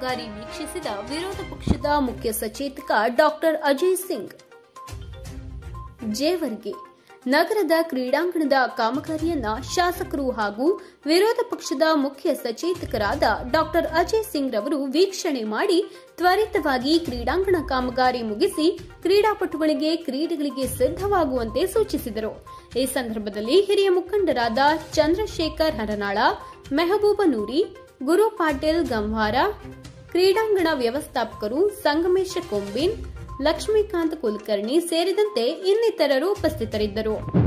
ಕಾಮಗಾರಿ ವೀಕ್ಷಿಸಿದ ವಿರೋಧ ಪಕ್ಷದ ಮುಖ್ಯ ಸಚೇತಕ ಡಾಕ್ಟರ್ ಅಜಯ್ ಸಿಂಗ್ ಜೇವರ್ಗೆ ನಗರದ ಕ್ರೀಡಾಂಗಣದ ಕಾಮಗಾರಿಯನ್ನ ಶಾಸಕರು ಹಾಗೂ ವಿರೋಧ ಪಕ್ಷದ ಮುಖ್ಯ ಸಚೇತಕರಾದ ಡಾಕ್ಟರ್ ಅಜಯ್ ಸಿಂಗ್ ರವರು ವೀಕ್ಷಣೆ ಮಾಡಿ ತ್ವರಿತವಾಗಿ ಕ್ರೀಡಾಂಗಣ ಕಾಮಗಾರಿ ಮುಗಿಸಿ ಕ್ರೀಡಾಪಟುಗಳಿಗೆ ಕ್ರೀಡೆಗಳಿಗೆ ಸಿದ್ಧವಾಗುವಂತೆ ಸೂಚಿಸಿದರು ಈ ಸಂದರ್ಭದಲ್ಲಿ ಹಿರಿಯ ಮುಖಂಡರಾದ ಚಂದ್ರಶೇಖರ್ ಹರನಾಳ ಮೆಹಬೂಬ ನೂರಿ ಗುರು ಪಾಟೀಲ್ ಗಂವಾರ ಕ್ರೀಡಾಂಗಣ ವ್ಯವಸ್ಥಾಪಕರು ಸಂಗಮೇಶ ಕೊಂಬಿನ್ ಲಕ್ಷ್ಮೀಕಾಂತ್ ಕುಲಕರ್ಣಿ ಸೇರಿದಂತೆ ಇನ್ನಿತರರು ಉಪಸ್ಥಿತರಿದ್ದರು